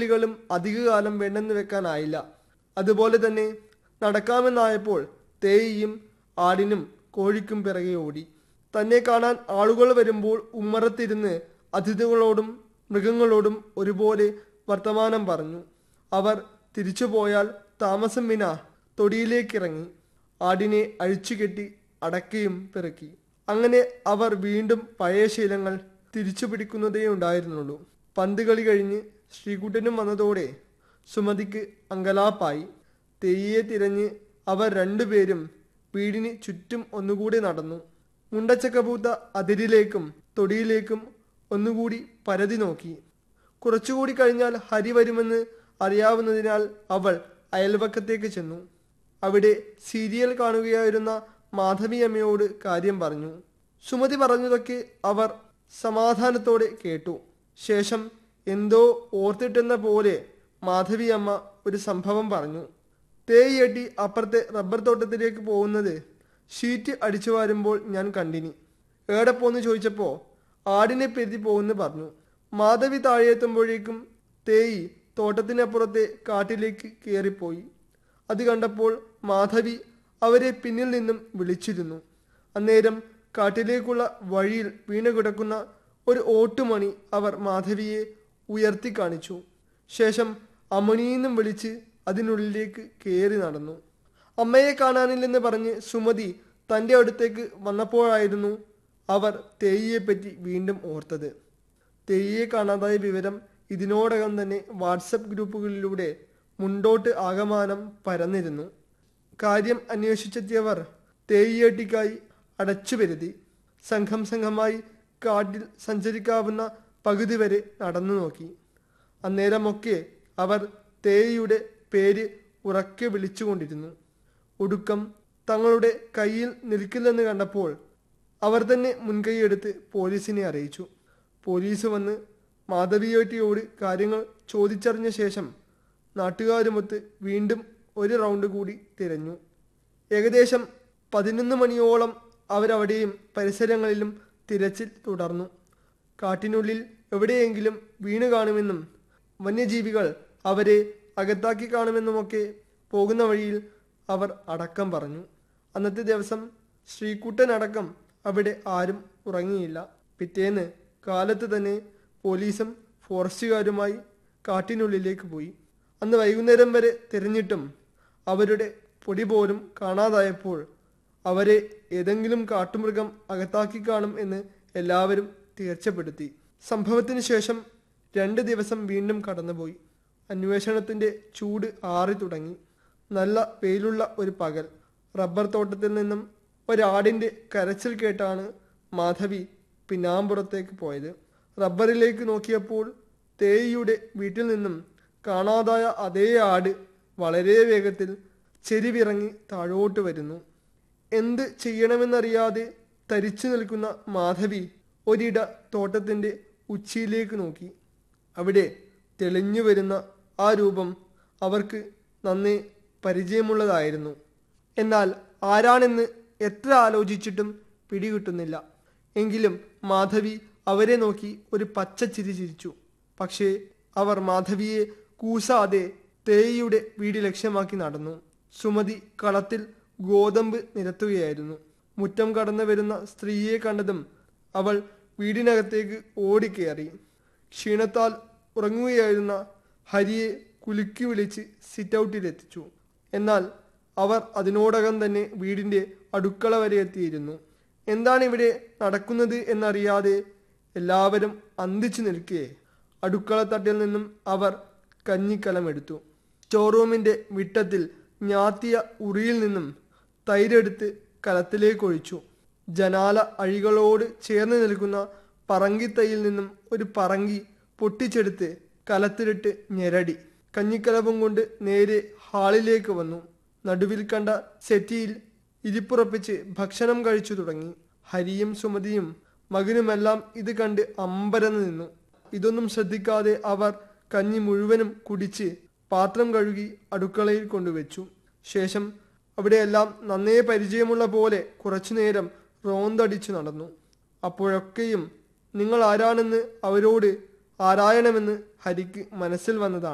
വിളികളും അധികകാലം വേണ്ടെന്ന് വെക്കാനായില്ല അതുപോലെ തന്നെ നടക്കാമെന്നായപ്പോൾ തേയിയും ആടിനും കോഴിക്കും പിറകെ ഓടി തന്നെ കാണാൻ ആളുകൾ വരുമ്പോൾ ഉമ്മറത്തിരുന്ന് അതിഥികളോടും മൃഗങ്ങളോടും ഒരുപോലെ വർത്തമാനം പറഞ്ഞു അവർ തിരിച്ചുപോയാൽ താമസം വിന തൊടിയിലേക്കിറങ്ങി ആടിനെ അഴിച്ചുകെട്ടി അടക്കയും പിറക്കി അങ്ങനെ അവർ വീണ്ടും പഴയ ശീലങ്ങൾ തിരിച്ചു പിടിക്കുന്നതേ ഉണ്ടായിരുന്നുള്ളൂ പന്ത് കളി കഴിഞ്ഞ് ശ്രീകുട്ടനും വന്നതോടെ സുമതിക്ക് അങ്കലാപ്പായി തെയ്യെ തിരഞ്ഞ് അവർ രണ്ടുപേരും വീടിന് ചുറ്റും ഒന്നുകൂടി നടന്നു മുണ്ടച്ചക്കപൂത്ത അതിരിലേക്കും തൊടിയിലേക്കും ഒന്നുകൂടി പരതി നോക്കി കുറച്ചുകൂടി കഴിഞ്ഞാൽ ഹരി വരുമെന്ന് അറിയാവുന്നതിനാൽ അവൾ അയൽവക്കത്തേക്ക് ചെന്നു അവിടെ സീരിയൽ കാണുകയായിരുന്ന മാധവി അമ്മയോട് കാര്യം പറഞ്ഞു സുമതി പറഞ്ഞതൊക്കെ അവർ സമാധാനത്തോടെ കേട്ടു ശേഷം എന്തോ ഓർത്തിട്ടെന്ന പോലെ മാധവി അമ്മ ഒരു സംഭവം പറഞ്ഞു തേയിയട്ടി അപ്പുറത്തെ റബ്ബർ തോട്ടത്തിലേക്ക് പോകുന്നത് ഷീറ്റ് അടിച്ചു വാരുമ്പോൾ ഞാൻ കണ്ടിനി ഏടെ പോന്ന് ചോദിച്ചപ്പോൾ ആടിനെ പെരുതി പോകുന്നു പറഞ്ഞു മാധവി താഴെയെത്തുമ്പോഴേക്കും തേയി തോട്ടത്തിനപ്പുറത്തെ കാട്ടിലേക്ക് കയറിപ്പോയി അത് കണ്ടപ്പോൾ മാധവി അവരെ പിന്നിൽ നിന്നും വിളിച്ചിരുന്നു അന്നേരം കാട്ടിലേക്കുള്ള വഴിയിൽ വീണു കിടക്കുന്ന ഒരു ഓട്ടുമണി അവർ മാധവിയെ ഉയർത്തി കാണിച്ചു ശേഷം അമണിയെന്നും വിളിച്ച് അതിനുള്ളിലേക്ക് കയറി നടന്നു അമ്മയെ കാണാനില്ലെന്ന് പറഞ്ഞ് സുമതി തൻ്റെ അടുത്തേക്ക് വന്നപ്പോഴായിരുന്നു അവർ തേയിയെപ്പറ്റി വീണ്ടും ഓർത്തത് തെയ്യെ കാണാതായ വിവരം ഇതിനോടകം തന്നെ വാട്സപ്പ് ഗ്രൂപ്പുകളിലൂടെ മുണ്ടോട്ട് ആകമാനം പരന്നിരുന്നു കാര്യം അന്വേഷിച്ചെത്തിയവർ തേയിയേട്ടിക്കായി അടച്ചുപരുതി സംഘം സംഘമായി കാട്ടിൽ സഞ്ചരിക്കാവുന്ന പകുതി വരെ നടന്നു നോക്കി അന്നേരമൊക്കെ അവർ തേയിയുടെ പേര് ഉറക്കെ വിളിച്ചുകൊണ്ടിരുന്നു ഒടുക്കം തങ്ങളുടെ കയ്യിൽ നിൽക്കില്ലെന്ന് കണ്ടപ്പോൾ അവർ തന്നെ മുൻകൈയെടുത്ത് പോലീസിനെ അറിയിച്ചു പോലീസ് വന്ന് മാധവിയേട്ടിയോട് കാര്യങ്ങൾ ചോദിച്ചറിഞ്ഞ ശേഷം നാട്ടുകാരുമൊത്ത് വീണ്ടും ഒരു റൗണ്ട് കൂടി തിരഞ്ഞു ഏകദേശം പതിനൊന്ന് മണിയോളം അവരവിടെയും പരിസരങ്ങളിലും തിരച്ചിൽ തുടർന്നു കാട്ടിനുള്ളിൽ എവിടെയെങ്കിലും വീണ് കാണുമെന്നും വന്യജീവികൾ അവരെ അകത്താക്കി കാണുമെന്നുമൊക്കെ പോകുന്ന വഴിയിൽ അവർ അടക്കം പറഞ്ഞു അന്നത്തെ ദിവസം ശ്രീകുട്ടനടക്കം അവിടെ ആരും ഉറങ്ങിയില്ല പിറ്റേന്ന് കാലത്ത് തന്നെ പോലീസും ഫോറസ്റ്റുകാരുമായി കാട്ടിനുള്ളിലേക്ക് പോയി അന്ന് വൈകുന്നേരം വരെ തിരഞ്ഞിട്ടും അവരുടെ പൊടി പോലും കാണാതായപ്പോൾ അവരെ ഏതെങ്കിലും കാട്ടുമൃഗം അകത്താക്കി കാണും എന്ന് എല്ലാവരും തീർച്ചപ്പെടുത്തി സംഭവത്തിന് ശേഷം രണ്ട് ദിവസം വീണ്ടും കടന്നുപോയി അന്വേഷണത്തിന്റെ ചൂട് ആറി തുടങ്ങി നല്ല വെയിലുള്ള ഒരു പകൽ റബ്ബർ തോട്ടത്തിൽ നിന്നും ഒരാടിന്റെ കരച്ചിൽ കേട്ടാണ് മാധവി പിന്നാമ്പുറത്തേക്ക് പോയത് റബ്ബറിലേക്ക് നോക്കിയപ്പോൾ തേയിയുടെ വീട്ടിൽ നിന്നും കാണാതായ അതേ ആട് വളരെ വേഗത്തിൽ ചെരിവിറങ്ങി താഴോട്ട് വരുന്നു എന്ത് ചെയ്യണമെന്നറിയാതെ തരിച്ചു നിൽക്കുന്ന മാധവി ഒരിട തോട്ടത്തിന്റെ ഉച്ചിയിലേക്ക് നോക്കി അവിടെ തെളിഞ്ഞു വരുന്ന ആ രൂപം അവർക്ക് നന്നേ പരിചയമുള്ളതായിരുന്നു എന്നാൽ ആരാണെന്ന് എത്ര ആലോചിച്ചിട്ടും പിടികിട്ടുന്നില്ല എങ്കിലും മാധവി അവരെ നോക്കി ഒരു പച്ച ചിരി ചിരിച്ചു പക്ഷേ അവർ മാധവിയെ കൂസാതെ തേയിയുടെ വീട് ലക്ഷ്യമാക്കി നടന്നു സുമതി കളത്തിൽ ഗോതമ്പ് നിരത്തുകയായിരുന്നു മുറ്റം കടന്നു വരുന്ന സ്ത്രീയെ കണ്ടതും അവൾ വീടിനകത്തേക്ക് ഓടിക്കയറി ക്ഷീണത്താൽ ഉറങ്ങുകയായിരുന്ന ഹരിയെ കുലുക്കി വിളിച്ച് സിറ്റൗട്ടിലെത്തിച്ചു എന്നാൽ അവർ അതിനോടകം തന്നെ വീടിന്റെ അടുക്കള വരെ എത്തിയിരുന്നു എന്താണ് ഇവിടെ നടക്കുന്നത് എന്നറിയാതെ എല്ലാവരും അന്തിച്ചു നിൽക്കേ അടുക്കള തട്ടിൽ നിന്നും അവർ കഞ്ഞിക്കലമെടുത്തു സ്റ്റോറൂമിന്റെ വിട്ടത്തിൽ ഞാത്തിയ ഉറിയിൽ നിന്നും തൈരെടുത്ത് കലത്തിലേക്കൊഴിച്ചു ജനാല അഴികളോട് ചേർന്ന് നിൽക്കുന്ന പറങ്കിത്തൈയിൽ നിന്നും ഒരു പറങ്കി പൊട്ടിച്ചെടുത്ത് കലത്തിലിട്ട് ഞെരടി കഞ്ഞിക്കലവും കൊണ്ട് നേരെ ഹാളിലേക്ക് വന്നു നടുവിൽ കണ്ട സെറ്റിയിൽ ഇരിപ്പുറപ്പിച്ച് ഭക്ഷണം കഴിച്ചു തുടങ്ങി ഹരിയും സുമതിയും മകനുമെല്ലാം ഇത് കണ്ട് അമ്പരന്ന് നിന്നു ഇതൊന്നും ശ്രദ്ധിക്കാതെ അവർ കഞ്ഞി മുഴുവനും കുടിച്ച് പാത്രം കഴുകി അടുക്കളയിൽ കൊണ്ടുവച്ചു ശേഷം അവിടെയെല്ലാം നന്നേ പരിചയമുള്ള പോലെ കുറച്ചുനേരം റോന്തടിച്ചു നടന്നു അപ്പോഴൊക്കെയും നിങ്ങൾ ആരാണെന്ന് അവരോട് ആരായണമെന്ന് ഹരിക്ക് മനസ്സിൽ വന്നതാണ്